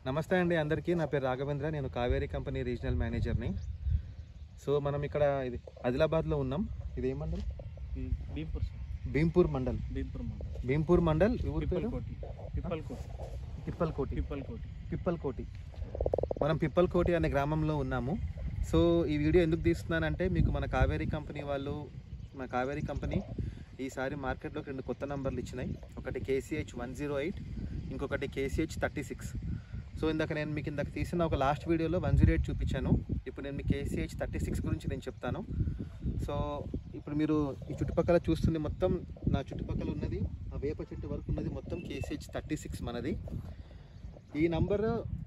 నమస్తే అండి అందరికీ నా పేరు రాఘవేంద్ర నేను కావేరీ కంపెనీ రీజనల్ మేనేజర్ని సో మనం ఇక్కడ ఇది ఆదిలాబాద్లో ఉన్నాం ఇది ఏ మండల్ ఈ బీపూర్ సార్ భీంపూర్ మండల్ బీపూర్ మండలం భీంపూర్ మండల్ ఈ ఊరి పేరు పిప్పల్కోటి పిప్పల్కోటి పిప్పల్కోటి పిప్పల్కోటి పిప్పల్కోటి మనం పిప్పల్కోటి అనే గ్రామంలో ఉన్నాము సో ఈ వీడియో ఎందుకు తీస్తున్నానంటే మీకు మన కావేరీ కంపెనీ వాళ్ళు మన కావేరీ కంపెనీ ఈసారి మార్కెట్లోకి రెండు కొత్త నంబర్లు ఇచ్చినాయి ఒకటి కేసీహెచ్ వన్ జీరో ఎయిట్ ఇంకొకటి కేసీహెచ్ థర్టీ సిక్స్ సో ఇందాక నేను మీకు ఇందాక తీసిన ఒక లాస్ట్ వీడియోలో వన్ జీరో ఎయిట్ చూపించాను ఇప్పుడు నేను మీకు కేసీహెచ్ థర్టీ సిక్స్ గురించి నేను చెప్తాను సో ఇప్పుడు మీరు ఈ చుట్టుపక్కల చూస్తుంది మొత్తం నా చుట్టుపక్కల ఉన్నది ఆ వేప చెట్టు వరకు ఉన్నది మొత్తం కేసీహెచ్ థర్టీ సిక్స్ మనది ఈ నంబర్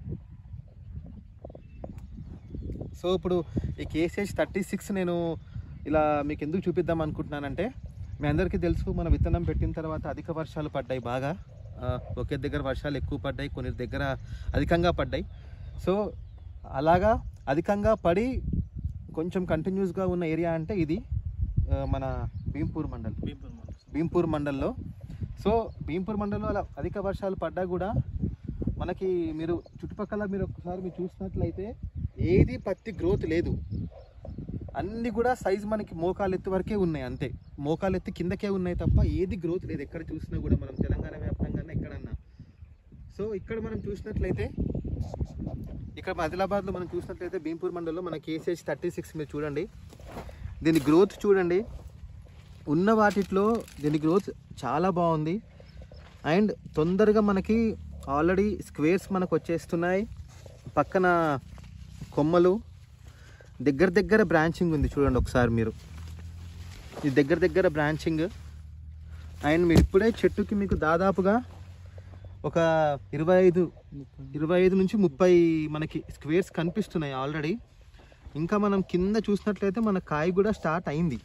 సో ఇప్పుడు ఈ కేసీహెచ్ థర్టీ సిక్స్ నేను ఇలా మీకు ఎందుకు చూపిద్దాం అనుకుంటున్నానంటే మీ అందరికీ తెలుసు మన విత్తనం పెట్టిన తర్వాత అధిక వర్షాలు పడ్డాయి బాగా ఆ, ఒకే దగ్గర వర్షాలు ఎక్కువ పడ్డాయి కొన్ని దగ్గర అధికంగా పడ్డాయి సో అలాగా అధికంగా పడి కొంచెం కంటిన్యూస్గా ఉన్న ఏరియా అంటే ఇది ఆ, మన భీంపూర్ మండల్ బీపూర్ మండలం సార్. భీంపూర్ మండల్లో సో భీంపూర్ మండలంలో అలా అధిక వర్షాలు పడ్డా కూడా మనకి మీరు చుట్టుపక్కల మీరు ఒకసారి మీరు చూసినట్లయితే ఏది పత్తి గ్రోత్ లేదు అన్నీ కూడా సైజ్ మనకి మోకాలు ఎత్తు వరకే ఉన్నాయి అంతే మోకాలు ఎత్తి కిందకే ఉన్నాయి తప్ప ఏది గ్రోత్ లేదు ఎక్కడ చూసినా కూడా మనం తెలంగాణ వ్యాప్తంగా ఎక్కడన్నా సో ఇక్కడ మనం చూసినట్లయితే ఇక్కడ మన ఆదిలాబాద్లో మనం చూసినట్లయితే భీంపూర్ మండలంలో మన కేసీహెచ్ థర్టీ సిక్స్ మీరు చూడండి దీని గ్రోత్ చూడండి ఉన్న వాటిట్లో దీని గ్రోత్ చాలా బాగుంది అండ్ తొందరగా మనకి ఆల్రెడీ స్క్వేర్స్ మనకు వచ్చేస్తున్నాయి పక్కన కొమ్మలు దగ్గర దగ్గర బ్రాంచింగ్ ఉంది చూడండి ఒకసారి మీరు ఇది దగ్గర దగ్గర బ్రాంచింగ్ అండ్ మీరు ఇప్పుడే చెట్టుకి మీకు దాదాపుగా ఒక ఇరవై ఐదు ఇరవై ఐదు నుంచి ముప్పై మనకి స్క్వేర్స్ కనిపిస్తున్నాయి ఆల్రెడీ ఇంకా మనం కింద చూసినట్లయితే మన కాయ కూడా స్టార్ట్ అయింది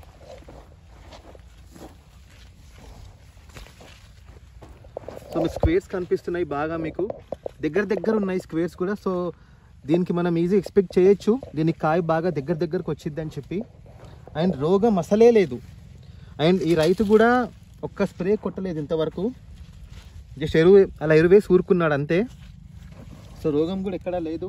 సో మీకు స్క్వేర్స్ కనిపిస్తున్నాయి బాగా మీకు దగ్గర దగ్గర ఉన్నాయి స్క్వేర్స్ కూడా సో దీనికి మనం ఈజీ ఎక్స్పెక్ట్ చేయొచ్చు దీనికి కాయ బాగా దగ్గర దగ్గరకు వచ్చింది అని చెప్పి అండ్ రోగం అసలే లేదు అండ్ ఈ రైతు కూడా ఒక్క స్ప్రే కొట్టలేదు ఇంతవరకు జస్ట్ ఎరువు అలా ఎరువేసి ఊరుకున్నాడు అంతే సో రోగం కూడా ఎక్కడా లేదు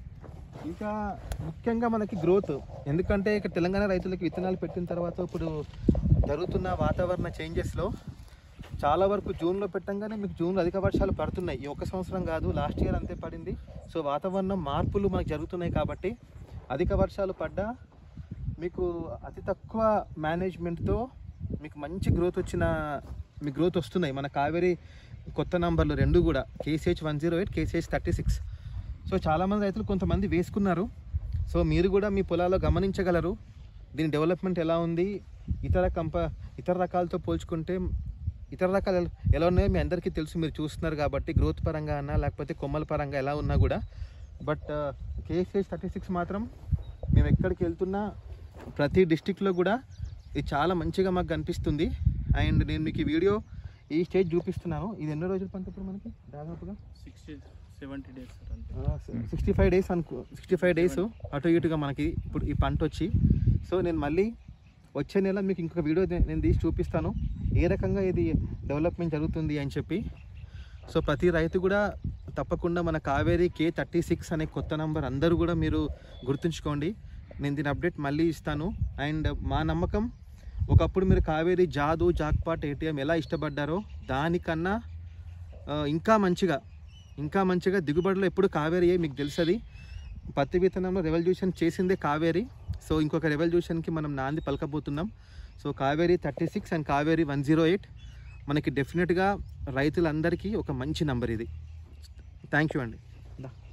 ఇంకా ముఖ్యంగా మనకి గ్రోత్ ఎందుకంటే ఇక్కడ తెలంగాణ రైతులకి విత్తనాలు పెట్టిన తర్వాత ఇప్పుడు జరుగుతున్న వాతావరణ చేంజెస్లో చాలా వరకు జూన్లో పెట్టంగానే మీకు జూన్లో అధిక వర్షాలు పడుతున్నాయి ఈ ఒక్క సంవత్సరం కాదు లాస్ట్ ఇయర్ అంతే పడింది సో వాతావరణం మార్పులు మనకు జరుగుతున్నాయి కాబట్టి అధిక వర్షాలు పడ్డా మీకు అతి తక్కువ మేనేజ్మెంట్తో మీకు మంచి గ్రోత్ వచ్చిన మీ గ్రోత్ వస్తున్నాయి మన కావేరీ కొత్త నంబర్లు రెండు కూడా KCH one zero eight KCH thirty six so చాలామంది రైతులు కొంతమంది వేసుకున్నారు సో మీరు కూడా మీ పొలాల్లో గమనించగలరు దీని డెవలప్మెంట్ ఎలా ఉంది ఇతర కంప ఇతర రకాలతో పోల్చుకుంటే ఇతర రకాలు ఎలా- ఎలా ఉన్నాయో మీ అందరికీ తెలుసు మీరు చూస్తున్నారు కాబట్టి గ్రోత్ పరంగా అన్నా లేకపోతే కొమ్మల పరంగా ఎలా ఉన్నా కూడా బట్ కేసీహెచ్ థర్టీ సిక్స్ మాత్రం మేము ఎక్కడికి వెళ్తున్నా ప్రతి డిస్టిక్లో కూడా ఇది చాలా మంచిగా మాకు కనిపిస్తుంది అండ్ నేను మీకు ఈ వీడియో ఈ స్టేజ్ చూపిస్తున్నాను ఇది ఎన్నో రోజుల పంట ఇప్పుడు మనకి దాదాపుగా సిక్స్టీ సెవెంటీ డేస్ సార్ అంతే సిక్స్టీ ఫైవ్ డేస్ అనుకో సిక్స్టీ ఫైవ్ డేస్ అటు ఇటుగా మనకి ఇప్పుడు ఈ పంట వచ్చి సో నేను మళ్ళీ వచ్చే నెల మీకు ఇంకొక వీడియో నే- నేను తీసి చూపిస్తాను ఏ రకంగా ఇది డెవలప్మెంట్ జరుగుతుంది అని చెప్పి సో ప్రతి రైతు కూడా తప్పకుండా మన కావేరీ కే థర్టీ సిక్స్ అనే కొత్త నంబర్ అందరూ కూడా మీరు గుర్తుంచుకోండి నేను దీని అప్డేట్ మళ్ళీ ఇస్తాను అండ్ మా నమ్మకం ఒకప్పుడు మీరు కావేరీ జాదు జాక్పాట్ ఏటీఎం ఎలా ఇష్టపడ్డారో దానికన్నా ఆ, ఇంకా మంచిగా ఇంకా మంచిగా దిగుబడిలో ఎప్పుడు కావేరీయే మీకు తెలుసది పత్తి విత్తనంలో రెవల్యూషన్ చేసిందే కావేరీ సో ఇంకొక రెవల్యూషన్కి మనం నాంది పలకబోతున్నాం so Kaveri thirty six and Kaveri one zero eight మనకి డెఫినెట్గా రైతులందరికీ ఒక మంచి నంబర్ ఇది థ్యాంక్ యూ అండి దా.